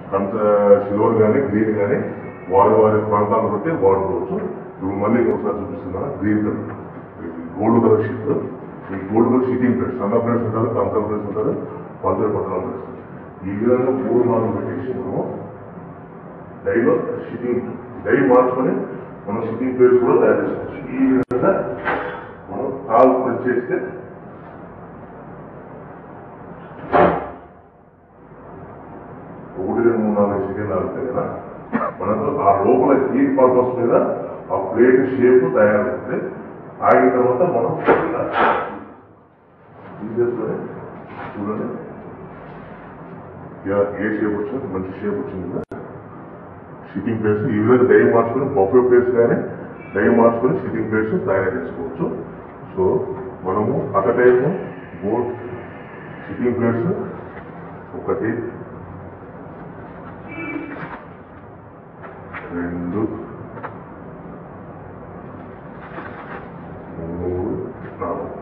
కంచ silver కానీ green కానీ వారి వారి ప్రాంతాలను బట్టి వాడుకోవచ్చు ఇప్పుడు మళ్ళీ ఒకసారి చూపిస్తున్నా green colour gold colour sheet ఈ గోల్డ్ కలర్ షీటింగ్ ప్లేట్స్ సన్న ప్లేట్స్ ఉంటారు కంచం ప్లేట్స్ ఉంటారు పంచర్ పట్టణం ప్లేట్స్ ఈ విధంగా మూడు నాలుగు పెట్టేసి మనము డైలో షీటింగ్ డై మార్చుకొని మనం షీటింగ్ ప్లేట్స్ కూడా తయారు చేసుకోవచ్చు ఈ విధంగా మనం కాల్ ప్రెస్ చేస్తే ఒకటి రెండు మూడు నాలుగు సెకండ్లు ఆగితే కదా మనకు ఆ లోపల హీట్ పర్పస్ మీద ఆ ప్లేట్ షేప్ తయారవుతుంది ఆగిన తర్వాత మనం ఇలా తీసేసుకొని చూడండి ఇలా ఏ షేప్ వచ్చింది మంచి షేప్ వచ్చింది కదా సిట్టింగ్ ప్లేస్ ఈ విధంగా డై మార్చుకొని బఫే ప్లేస్ కానీ డై మార్చుకొని సిట్టింగ్ ప్లేస్ తయారు చేసుకోవచ్చు సో మనము at time board sitting place ఒకటి రెండు మూడు నాలుగు